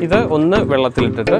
ഇത് ഒന്ന് വെള്ളത്തിലിട്ടിട്ട്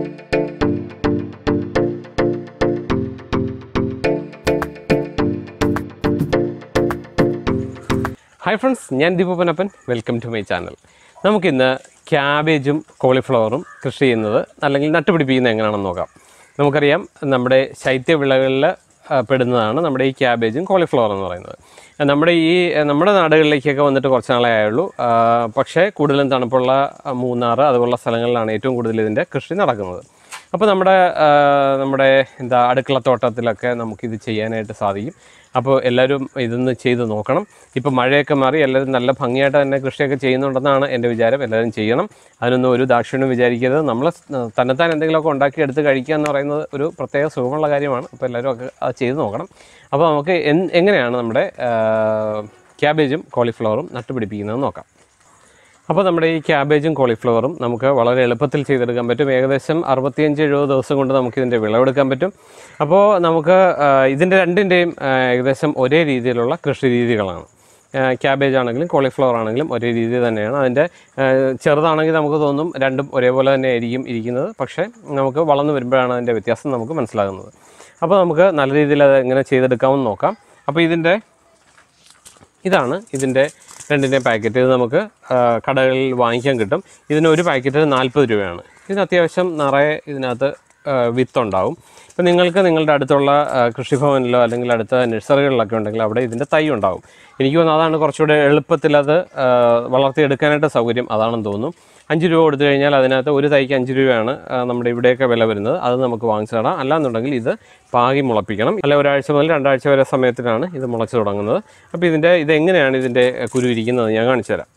hi friends ഞാൻ ദീപപ്പനപ്പൻ വെൽക്കം ടു മൈ ചാനൽ നമുക്കിന്ന് ക്യാബേജും കോളിഫ്ലവറും കൃഷി ചെയ്യുന്നത് അല്ലെങ്കിൽ നട്ടുപിടിപ്പിക്കുന്നത് എങ്ങനെയാണെന്ന് നോക്കാം നമുക്കറിയാം നമ്മുടെ ശൈത്യവിളകളിൽ ആ, പെടുന്നതാണ് നമ്മുടെ ഈ ക്യാബേജും കോളിഫ്ലവർ എന്ന് പറയുന്നത് ആ, നമ്മുടെ ഈ ആ, നമ്മുടെ നാടുകളിലേക്കൊക്കെ വന്നിട്ട് കുറച്ച് നാളേ ആയുള്ളൂ ആ, പക്ഷേ കൂടുതലും തണുപ്പുള്ള ആ, മൂന്നാർ അതുപോലുള്ള സ്ഥലങ്ങളിലാണ് ഏറ്റവും കൂടുതൽ ഇതിൻ്റെ കൃഷി നടക്കുന്നത് അപ്പോൾ നമ്മുടെ ആ, നമ്മുടെ എന്താ അടുക്കളത്തോട്ടത്തിലൊക്കെ നമുക്കിത് ചെയ്യാനായിട്ട് സാധിക്കും അപ്പോൾ എല്ലാവരും ഇതൊന്ന് ചെയ്ത് നോക്കണം ഇപ്പോൾ മഴയൊക്കെ മാറി എല്ലാവരും നല്ല ഭംഗിയായിട്ട് തന്നെ കൃഷിയൊക്കെ ചെയ്യുന്നുണ്ടെന്നാണ് എൻ്റെ വിചാരം എല്ലാവരും ചെയ്യണം അതിനൊന്നും ഒരു ദാക്ഷിണ്യം വിചാരിക്കരുത് നമ്മൾ തന്നെത്താൻ എന്തെങ്കിലുമൊക്കെ ഉണ്ടാക്കി എടുത്ത് കഴിക്കുക എന്ന് പറയുന്നത് ഒരു പ്രത്യേക സുഖമുള്ള കാര്യമാണ് അപ്പോൾ എല്ലാവരും ഒക്കെ അത് ചെയ്ത് നോക്കണം അപ്പോൾ നമുക്ക് എൻ- എങ്ങനെയാണ് നമ്മുടെ ആ, ക്യാബേജും കോളിഫ്ലവറും നട്ടുപിടിപ്പിക്കുന്നത് നോക്കാം അപ്പോൾ നമ്മുടെ ഈ ക്യാബേജും കോളിഫ്ലവറും നമുക്ക് വളരെ എളുപ്പത്തിൽ ചെയ്തെടുക്കാൻ പറ്റും ഏകദേശം അറുപത്തിയഞ്ച് എഴുപത് ദിവസം കൊണ്ട് നമുക്ക് ഇതിൻ്റെ വിളവെടുക്കാൻ പറ്റും അപ്പോൾ നമുക്ക് ആ, ഇതിൻ്റെ രണ്ടിൻ്റെയും ആ, ഏകദേശം ഒരേ രീതിയിലുള്ള കൃഷി രീതികളാണ് ക്യാബേജ് ആണെങ്കിലും കോളിഫ്ലവർ ആണെങ്കിലും ഒരേ രീതി തന്നെയാണ് അതിൻ്റെ ആ, ചെറുതാണെങ്കിൽ നമുക്ക് തോന്നും രണ്ടും ഒരേപോലെ തന്നെ ആയിരിക്കും ഇരിക്കുന്നത് പക്ഷേ നമുക്ക് വളർന്നു വരുമ്പോഴാണ് അതിൻ്റെ വ്യത്യാസം നമുക്ക് മനസ്സിലാകുന്നത് അപ്പോൾ നമുക്ക് നല്ല രീതിയിൽ അത് എങ്ങനെ ചെയ്തെടുക്കാമെന്ന് നോക്കാം അപ്പോൾ ഇതിൻ്റെ ഇതാണ് ഇതിൻ്റെ രണ്ടിൻ്റെയും പാക്കറ്റ് ഇത് നമുക്ക് ആ, കടകളിൽ വാങ്ങിക്കാൻ കിട്ടും ഇതിന് ഒരു പാക്കറ്റ് നാൽപ്പത് രൂപയാണ് ഇതിന് അത്യാവശ്യം നിറയെ ഇതിനകത്ത് ആ, വിത്തുണ്ടാവും ഇപ്പം നിങ്ങൾക്ക് നിങ്ങളുടെ അടുത്തുള്ള ആ, കൃഷിഭവനിലോ അല്ലെങ്കിൽ അടുത്ത നഴ്സറികളിലൊക്കെ ഉണ്ടെങ്കിൽ അവിടെ ഇതിൻ്റെ തൈ ഉണ്ടാവും എനിക്ക് തോന്നുന്നു അതാണ് കുറച്ചുകൂടെ എളുപ്പത്തിൽ അത് ആ, വളർത്തിയെടുക്കാനായിട്ട് സൗകര്യം അതാണെന്ന് തോന്നുന്നു അഞ്ച് രൂപ കൊടുത്തു കഴിഞ്ഞാൽ അതിനകത്ത് ഒരു തൈക്ക് അഞ്ച് രൂപയാണ് ആ, നമ്മുടെ ഇവിടെയൊക്കെ വില വരുന്നത് അത് നമുക്ക് വാങ്ങിച്ചു തരാം അല്ലാന്നുണ്ടെങ്കിൽ ഇത് പാകി മുളപ്പിക്കണം അല്ല ഒരാഴ്ച മുതൽ രണ്ടാഴ്ച വരെ സമയത്തിലാണ് ഇത് മുളച്ച് തുടങ്ങുന്നത് അപ്പോൾ ഇതിൻ്റെ ഇത് എങ്ങനെയാണ് ഇതിൻ്റെ കുരു ഇരിക്കുന്നത് ഞാൻ കാണിച്ചു തരാം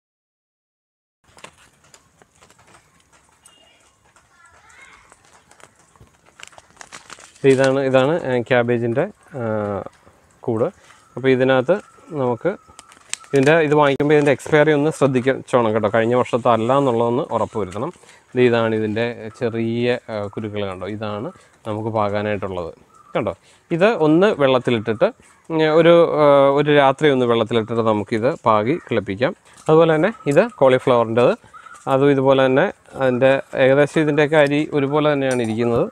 ഇത് ഇതാണ് ഇതാണ് ക്യാബേജിൻ്റെ കൂട് അപ്പോൾ ഇതിനകത്ത് നമുക്ക് ഇതിൻ്റെ ഇത് വാങ്ങിക്കുമ്പോൾ ഇതിൻ്റെ എക്സ്പയറി ഒന്ന് ശ്രദ്ധിച്ചോണം കേട്ടോ കഴിഞ്ഞ വർഷത്തെ അല്ല എന്നുള്ളതൊന്ന് ഉറപ്പ് വരുത്തണം ഇത് ഇതാണ് ഇതിൻ്റെ ചെറിയ കുരുക്കൾ കണ്ടോ ഇതാണ് നമുക്ക് പാകാനായിട്ടുള്ളത് കണ്ടോ ഇത് ഒന്ന് വെള്ളത്തിലിട്ടിട്ട് ഉം, ഒരു ആ, ഒരു രാത്രി ഒന്ന് വെള്ളത്തിലിട്ടിട്ട് നമുക്കിത് പാകി കിളിപ്പിക്കാം അതുപോലെ തന്നെ ഇത് കോളിഫ്ലവറിൻ്റെത് അതും ഇതുപോലെ തന്നെ അതിൻ്റെ ഏകദേശം ഇതിൻ്റെയൊക്കെ അരി ഒരുപോലെ തന്നെയാണ് ഇരിക്കുന്നത്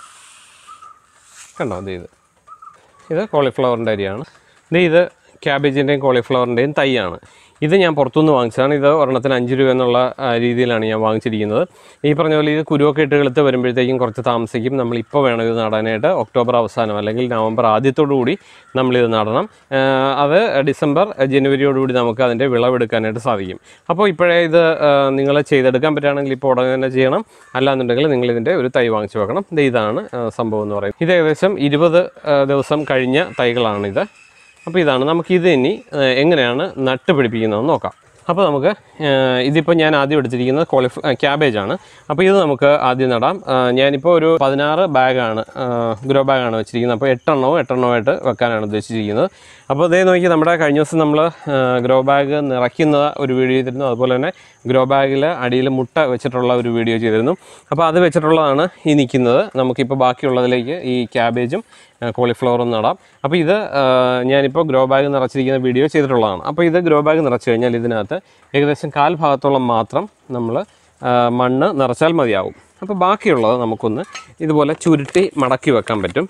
കണ്ടോ ഇത് ഇത് ഇത് കോളിഫ്ലവറിൻ്റെ അരിയാണ് ഇത് ഇത് ക്യാബേജിൻ്റെയും കോളിഫ്ലവറിൻ്റെയും തൈയാണ് ഇത് ഞാൻ പുറത്തുനിന്ന് വാങ്ങിച്ചതാണ് ഇത് ഒരെണ്ണത്തിന് അഞ്ച് രൂപ എന്നുള്ള ആ, രീതിയിലാണ് ഞാൻ വാങ്ങിച്ചിരിക്കുന്നത് ഈ പറഞ്ഞ പോലെ ഇത് കുരുവൊക്കെ ഇട്ട് കിളുത്ത് വരുമ്പോഴത്തേക്കും കുറച്ച് താമസിക്കും നമ്മൾ ഇപ്പോൾ വേണം ഇത് നടാനായിട്ട് ഒക്ടോബർ അവസാനം അല്ലെങ്കിൽ നവംബർ ആദ്യത്തോടു കൂടി നമ്മളിത് നടണം ആ, അത് ഡിസംബർ ജനുവരിയോടുകൂടി നമുക്ക് അതിൻ്റെ വിളവെടുക്കാനായിട്ട് സാധിക്കും അപ്പോൾ ഇപ്പോഴേ ഇത് നിങ്ങൾ ചെയ്തെടുക്കാൻ പറ്റുകയാണെങ്കിൽ ഇപ്പോൾ ഉടനെ തന്നെ ചെയ്യണം അല്ലാന്നുണ്ടെങ്കിൽ നിങ്ങൾ ഇതിൻ്റെ ഒരു തൈ വാങ്ങിച്ചു വെക്കണം ഇത് ഇതാണ് ആ, സംഭവം എന്ന് പറയുന്നത് ഇത് ഏകദേശം ഇരുപത് ദിവസം കഴിഞ്ഞ തൈകളാണിത് അപ്പോൾ ഇതാണ് നമുക്കിത് ഇനി ആ, എങ്ങനെയാണ് നട്ട് പിടിപ്പിക്കുന്നതെന്ന് നോക്കാം അപ്പോൾ നമുക്ക് ആ, ഇതിപ്പോൾ ഞാൻ ആദ്യം എടുത്തിരിക്കുന്നത് കോളിഫ് ക്യാബേജ് ആണ് അപ്പോൾ ഇത് നമുക്ക് ആദ്യം നടാം ആ, ഞാനിപ്പോൾ ഒരു പതിനാറ് ബാഗാണ് ഗ്രോ ബാഗാണ് വെച്ചിരിക്കുന്നത് അപ്പോൾ എട്ടെണ്ണവും എട്ടെണ്ണമായിട്ട് വെക്കാനാണ് ഉദ്ദേശിച്ചിരിക്കുന്നത് അപ്പോൾ അതേ നോക്കി നമ്മുടെ കഴിഞ്ഞ ദിവസം നമ്മൾ ഗ്രോ ബാഗ് നിറയ്ക്കുന്ന ഒരു വീഡിയോ ചെയ്തിരുന്നു അതുപോലെ തന്നെ ഗ്രോ ബാഗിൽ അടിയിൽ മുട്ട വെച്ചിട്ടുള്ള ഒരു വീഡിയോ ചെയ്തിരുന്നു അപ്പോൾ അത് വെച്ചിട്ടുള്ളതാണ് ഈ നിൽക്കുന്നത് നമുക്കിപ്പോൾ ബാക്കിയുള്ളതിലേക്ക് ഈ ക്യാബേജും കോളിഫ്ലവറും നടാം അപ്പോൾ ഇത് ആ, ഞാനിപ്പോൾ ഗ്രോ ബാഗ് നിറച്ചിരിക്കുന്ന വീഡിയോ ചെയ്തിട്ടുള്ളതാണ് അപ്പോൾ ഇത് ഗ്രോ ബാഗ് നിറച്ച് കഴിഞ്ഞാൽ ഇതിനകത്ത് ഏകദേശം കാൽ ഭാഗത്തോളം മാത്രം നമ്മൾ മണ്ണ് നിറച്ചാൽ മതിയാവും അപ്പോൾ ബാക്കിയുള്ളത് നമുക്കൊന്ന് ഇതുപോലെ ചുരുട്ടി മടക്കി വെക്കാൻ പറ്റും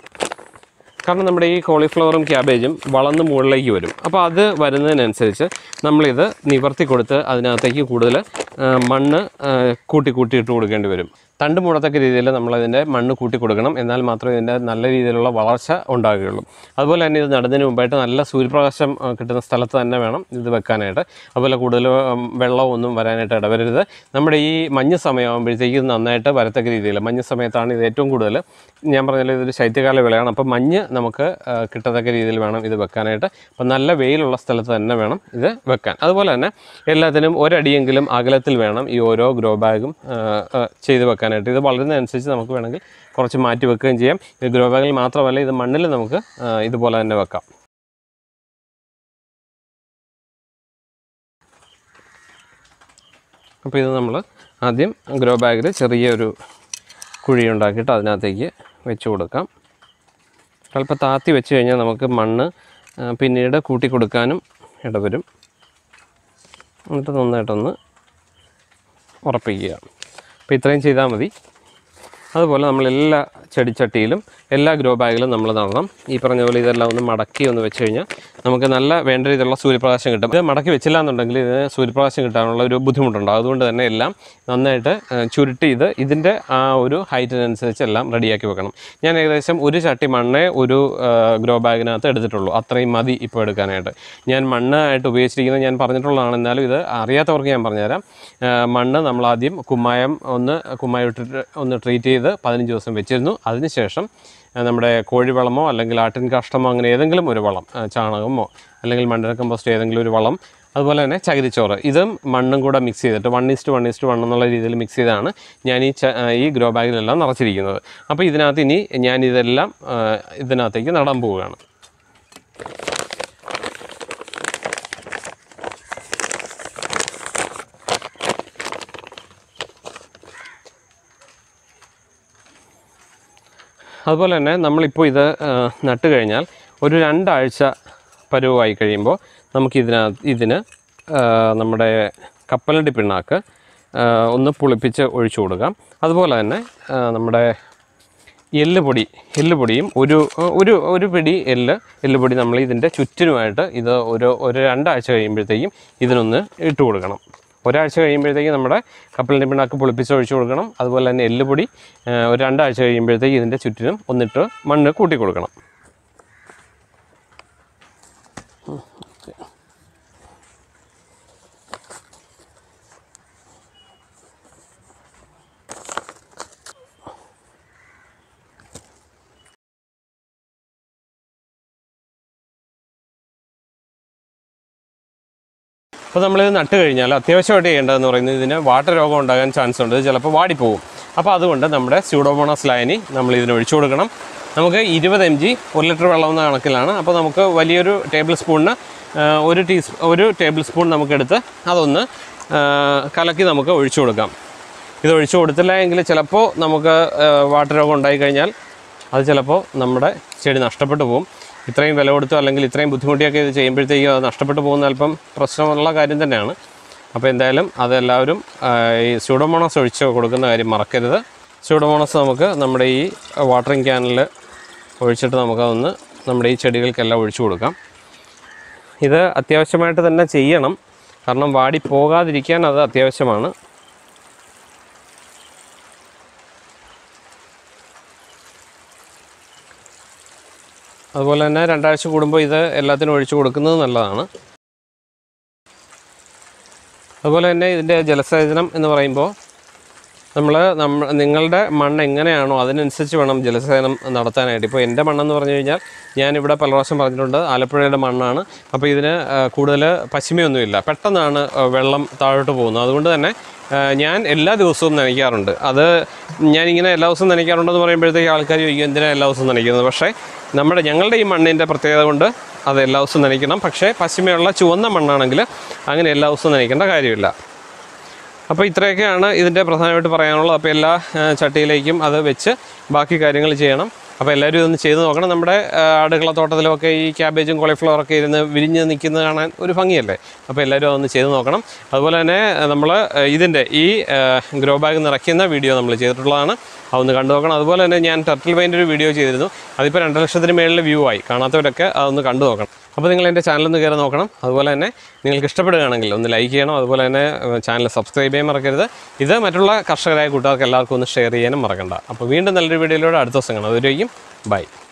കാരണം നമ്മുടെ ഈ കോളിഫ്ലവറും ക്യാബേജും വളർന്ന് മുകളിലേക്ക് വരും അപ്പോൾ അത് വരുന്നതിനനുസരിച്ച് നമ്മളിത് നിവർത്തി കൊടുത്ത് അതിനകത്തേക്ക് കൂടുതൽ ആ, മണ്ണ് ആ, കൂട്ടി കൂട്ടി ഇട്ട് കൊടുക്കേണ്ടി വരും തണ്ട് മൂടത്തക്ക രീതിയിൽ നമ്മളതിൻ്റെ മണ്ണ് കൂട്ടി കൊടുക്കണം എന്നാൽ മാത്രമേ ഇതിൻ്റെ നല്ല രീതിയിലുള്ള വളർച്ച ഉണ്ടാകുകയുള്ളൂ അതുപോലെ തന്നെ ഇത് നടുന്നതിന് മുമ്പായിട്ട് നല്ല സൂര്യപ്രകാശം ആ, കിട്ടുന്ന സ്ഥലത്ത് തന്നെ വേണം ഇത് വെക്കാനായിട്ട് അതുപോലെ കൂടുതൽ ഉം, വെള്ളമൊന്നും വരാനായിട്ട് ഇടവരരുത് നമ്മുടെ ഈ മഞ്ഞ് സമയമാകുമ്പോഴത്തേക്ക് ഇത് നന്നായിട്ട് വരത്തക്ക രീതിയിൽ മഞ്ഞ് സമയത്താണ് ഇത് ഏറ്റവും കൂടുതൽ ഞാൻ പറഞ്ഞാൽ ഇതൊരു ശൈത്യകാല വിളയാണ് അപ്പോൾ മഞ്ഞ് നമുക്ക് ആ, കിട്ടത്തക്ക രീതിയിൽ വേണം ഇത് വെക്കാനായിട്ട് അപ്പോൾ നല്ല വെയിലുള്ള സ്ഥലത്ത് തന്നെ വേണം ഇത് വെക്കാൻ അതുപോലെ തന്നെ എല്ലാത്തിനും ഒരടിയെങ്കിലും അകലത്തിൽ വേണം ഈ ഓരോ ഗ്രോ ബാഗും ആ, ആ, ചെയ്ത് വെക്കാനായിട്ട് ഇത് വളരുന്നതനുസരിച്ച് നമുക്ക് വേണമെങ്കിൽ കുറച്ച് മാറ്റി വെക്കുകയും ചെയ്യാം ഇത് ഗ്രോ ബാഗിൽ മാത്രമല്ല ഇത് മണ്ണിൽ നമുക്ക് ആ, ഇതുപോലെ തന്നെ വെക്കാം അപ്പോൾ ഇത് നമ്മൾ ആദ്യം ഗ്രോ ബാഗിൽ ചെറിയൊരു കുഴി ഉണ്ടാക്കിയിട്ട് അതിനകത്തേക്ക് വെച്ച് കൊടുക്കാം അല്പം താത്തി വെച്ച് കഴിഞ്ഞാൽ നമുക്ക് മണ്ണ് ആ, പിന്നീട് കൂട്ടി കൊടുക്കാനും ഇടവരും എന്നിട്ട് നന്നായിട്ടൊന്ന് ഉറപ്പിക്കുക അപ്പോൾ ഇത്രയും ചെയ്താൽ മതി അതുപോലെ നമ്മൾ എല്ലാ ചെടിച്ചട്ടിയിലും എല്ലാ ഗ്രോ ബാഗിലും നമ്മൾ നടണം ഈ പറഞ്ഞ പോലെ ഇതെല്ലാം ഒന്ന് മടക്കി ഒന്ന് വെച്ച് കഴിഞ്ഞാൽ നമുക്ക് നല്ല വേണ്ട രീതിയിലുള്ള സൂര്യപ്രകാശം കിട്ടും ഇത് മടക്കി വെച്ചില്ല എന്നുണ്ടെങ്കിൽ ഇതിന് സൂര്യപ്രകാശം കിട്ടാനുള്ള ഒരു ബുദ്ധിമുട്ടുണ്ട് അതുകൊണ്ട് തന്നെ എല്ലാം നന്നായിട്ട് ആ, ചുരുട്ടി ഇത് ഇതിൻ്റെ ആ ഒരു ഹൈറ്റിനനുസരിച്ച് എല്ലാം റെഡിയാക്കി വെക്കണം ഞാൻ ഏകദേശം ഒരു ചട്ടി മണ്ണേ ഒരു ഗ്രോ ബാഗിനകത്ത് എടുത്തിട്ടുള്ളൂ അത്രയും മതി ഇപ്പോൾ എടുക്കാനായിട്ട് ഞാൻ മണ്ണ് ആയിട്ട് ഉപയോഗിച്ചിരിക്കുന്നത് ഞാൻ പറഞ്ഞിട്ടുള്ളതാണ് എന്നാലും ഇത് അറിയാത്തവർക്ക് ഞാൻ പറഞ്ഞുതരാം ആ, മണ്ണ് നമ്മൾ ആദ്യം കുമ്മായം ഒന്ന് കുമ്മായം ഇട്ടിട്ട് ഒന്ന് ട്രീറ്റ് ചെയ്ത് പതിനഞ്ച് ദിവസം വെച്ചിരുന്നു അതിനുശേഷം ആ, നമ്മുടെ കോഴിവളമോ അല്ലെങ്കിൽ ആട്ടിൻ കാഷ്ടമോ അങ്ങനെ ഏതെങ്കിലും ഒരു വളം ആ, ചാണകമോ അല്ലെങ്കിൽ മണ്ണിര കമ്പോസ്റ്റ് ഏതെങ്കിലും ഒരു വളം അതുപോലെ തന്നെ ചകിരിച്ചോറ് ഇതും മണ്ണും കൂടെ മിക്സ് ചെയ്തിട്ട് one is to one is to one എന്നുള്ള രീതിയിൽ മിക്സ് ചെയ്താണ് ഞാൻ ഈ ച- ആ, ഈ ഗ്രോ ബാഗിലെല്ലാം നിറച്ചിരിക്കുന്നത് അപ്പോൾ ഇതിനകത്ത് ഇനി ഞാൻ ഇതെല്ലാം ആ, ഇതിനകത്തേക്ക് നടാൻ പോവുകയാണ് അതുപോലെ തന്നെ നമ്മളിപ്പോൾ ഇത് ആ, നട്ട് കഴിഞ്ഞാൽ ഒരു രണ്ടാഴ്ച പരുവമായി കഴിയുമ്പോൾ നമുക്ക് ഇതിനകത്ത് ഇതിന് ആ, നമ്മുടെ കപ്പലണ്ടി പിണ്ണാക്ക് ആ, ഒന്ന് പുളിപ്പിച്ച് ഒഴിച്ചു കൊടുക്കാം അതുപോലെ തന്നെ ആ, നമ്മുടെ എല്ല് പൊടി എല്ല് പൊടിയും ഒരു ഒരു ഒരു പിടി എല്ല് എല്ല് പൊടി നമ്മൾ ഇതിൻ്റെ ചുറ്റിനുമായിട്ട് ഇത് ഒരു ഒരു രണ്ടാഴ്ച കഴിയുമ്പോഴത്തേക്കും ഇതിനൊന്ന് ഇട്ട് കൊടുക്കണം ഒരാഴ്ച കഴിയുമ്പോഴത്തേക്കും നമ്മുടെ കപ്പലിൻ്റെ പിണ്ണാക്ക് പൊളിപ്പിച്ച് ഒഴിച്ചു കൊടുക്കണം അതുപോലെ തന്നെ എല്ല് പൊടി ആ, ഒരു രണ്ടാഴ്ച കഴിയുമ്പോഴത്തേക്ക് ഇതിൻ്റെ ചുറ്റിനും ഒന്നിട്ട് മണ്ണ് കൂട്ടി കൊടുക്കണം അപ്പോൾ നമ്മളിത് നട്ട് കഴിഞ്ഞാൽ അത്യാവശ്യമായിട്ട് ചെയ്യേണ്ടതെന്ന് പറയുന്നത് ഇതിന് വാട്ടർ രോഗം ഉണ്ടാകാൻ ചാൻസ് ഉണ്ട് ഇത് ചിലപ്പോൾ വാടിപ്പോവും അപ്പോൾ അതുകൊണ്ട് നമ്മുടെ സ്യൂഡോമോണസ് ലൈനി നമ്മൾ ഇതിന് ഒഴിച്ചു കൊടുക്കണം നമുക്ക് ഇരുപത് എം ജി ഒരു ലിറ്റർ വെള്ളം എന്ന കണക്കിലാണ് അപ്പോൾ നമുക്ക് വലിയൊരു ടേബിൾ സ്പൂണിന് ആ, ഒരു ടീ ഒരു ടേബിൾ സ്പൂൺ നമുക്കെടുത്ത് അതൊന്ന് ആ, കലക്കി നമുക്ക് ഒഴിച്ചു കൊടുക്കാം ഇത് ഒഴിച്ചു കൊടുത്തില്ല എങ്കിൽ ചിലപ്പോൾ നമുക്ക് ആ, വാട്ടർ രോഗം ഉണ്ടായിക്കഴിഞ്ഞാൽ അത് ചിലപ്പോൾ നമ്മുടെ ചെടി നഷ്ടപ്പെട്ടു പോകും ഇത്രയും വില കൊടുത്തോ അല്ലെങ്കിൽ ഇത്രയും ബുദ്ധിമുട്ടിയൊക്കെ ഇത് ചെയ്യുമ്പോഴത്തേക്കും അത് നഷ്ടപ്പെട്ടു പോകുന്ന അല്പം പ്രശ്നമുള്ള കാര്യം തന്നെയാണ് അപ്പോൾ എന്തായാലും അതെല്ലാവരും ആ, ഈ സ്യൂഡോമോണസ് ഒഴിച്ച് കൊടുക്കുന്ന കാര്യം മറക്കരുത് സ്യൂഡോമോണസ് നമുക്ക് നമ്മുടെ ഈ വാട്ടറിങ് ക്യാനിൽ ഒഴിച്ചിട്ട് നമുക്കതൊന്ന് നമ്മുടെ ഈ ചെടികൾക്കെല്ലാം ഒഴിച്ചു കൊടുക്കാം ഇത് അത്യാവശ്യമായിട്ട് തന്നെ ചെയ്യണം കാരണം വാടി പോകാതിരിക്കാൻ അത് അത്യാവശ്യമാണ് അതുപോലെ തന്നെ രണ്ടാഴ്ച കൂടുമ്പോൾ ഇത് എല്ലാത്തിനും ഒഴിച്ചു കൊടുക്കുന്നത് നല്ലതാണ് അതുപോലെ തന്നെ ഇതിൻ്റെ ജലസേചനം എന്ന് പറയുമ്പോൾ നമ്മൾ നമ്മ നിങ്ങളുടെ മണ്ണ് എങ്ങനെയാണോ അതിനനുസരിച്ച് വേണം ജലസേചനം നടത്താനായിട്ട് ഇപ്പോൾ എൻ്റെ മണ്ണെന്ന് പറഞ്ഞു കഴിഞ്ഞാൽ ഞാനിവിടെ പല പ്രാവശ്യം പറഞ്ഞിട്ടുണ്ട് ആലപ്പുഴയുടെ മണ്ണാണ് അപ്പോൾ ഇതിന് ആ, കൂടുതൽ പശിമയൊന്നുമില്ല പെട്ടെന്നാണ് ആ, വെള്ളം താഴോട്ട് പോകുന്നത് അതുകൊണ്ട് തന്നെ ആ, ഞാൻ എല്ലാ ദിവസവും നനയ്ക്കാറുണ്ട് അത് ഞാനിങ്ങനെ എല്ലാ ദിവസവും നനയ്ക്കാറുണ്ടെന്ന് പറയുമ്പോഴത്തേക്ക് ആൾക്കാർ ചോദിക്കും എന്തിനാണ് എല്ലാ ദിവസവും നനയ്ക്കുന്നത് പക്ഷേ നമ്മുടെ ഞങ്ങളുടെ ഈ മണ്ണിൻ്റെ പ്രത്യേകത കൊണ്ട് അത് എല്ലാ ദിവസവും നനയ്ക്കണം പക്ഷേ പശിമയുള്ള ചുവന്ന മണ്ണാണെങ്കിൽ അങ്ങനെ എല്ലാ ദിവസവും നനയ്ക്കേണ്ട കാര്യമില്ല അപ്പോൾ ഇത്രയൊക്കെയാണ് ഇതിൻ്റെ പ്രധാനമായിട്ട് പറയാനുള്ളത് അപ്പോൾ എല്ലാ ആ, ചട്ടിയിലേക്കും അത് വെച്ച് ബാക്കി കാര്യങ്ങൾ ചെയ്യണം അപ്പോൾ എല്ലാവരും ഇതൊന്ന് ചെയ്ത് നോക്കണം നമ്മുടെ ആ, അടുക്കള തോട്ടത്തിലൊക്കെ ഈ ക്യാബേജും കോളിഫ്ലവറൊക്കെ ഇരുന്ന് വിരിഞ്ഞ് നിൽക്കുന്നത് കാണാൻ ഒരു ഭംഗിയല്ലേ അപ്പോൾ എല്ലാവരും അതൊന്ന് ചെയ്ത് നോക്കണം അതുപോലെ തന്നെ നമ്മൾ ഇതിൻ്റെ ഈ ഗ്രോ ബാഗ് നിറയ്ക്കുന്ന വീഡിയോ നമ്മൾ ചെയ്തിട്ടുള്ളതാണ് അതൊന്ന് കണ്ടു നോക്കണം അതുപോലെ തന്നെ ഞാൻ ടർട്ടിൽ പെയിൻ്റ് ഒരു വീഡിയോ ചെയ്തിരുന്നു അതിപ്പോൾ രണ്ട് ലക്ഷത്തിന് മേളിൽ വ്യൂ ആയി കാണാത്തവരൊക്കെ അതൊന്ന് കണ്ടു നോക്കണം അപ്പോൾ നിങ്ങൾ എൻ്റെ ചാനൽ ഒന്ന് കയറി നോക്കണം അതുപോലെ തന്നെ നിങ്ങൾക്ക് ഇഷ്ടപ്പെടുകയാണെങ്കിൽ ഒന്ന് ലൈക്ക് ചെയ്യണം അതുപോലെ തന്നെ ചാനൽ സബ്സ്ക്രൈബ് ചെയ്യാൻ മറക്കരുത് ഇത് മറ്റുള്ള കർഷകരായ കൂട്ടുകാർക്ക് എല്ലാവർക്കും ഒന്ന് ഷെയർ ചെയ്യാനും മറക്കണ്ട അപ്പോൾ വീണ്ടും നല്ലൊരു വീഡിയോയിലൂടെ അടുത്ത ദിവസം കാണാം അതുവരേക്കും ബൈ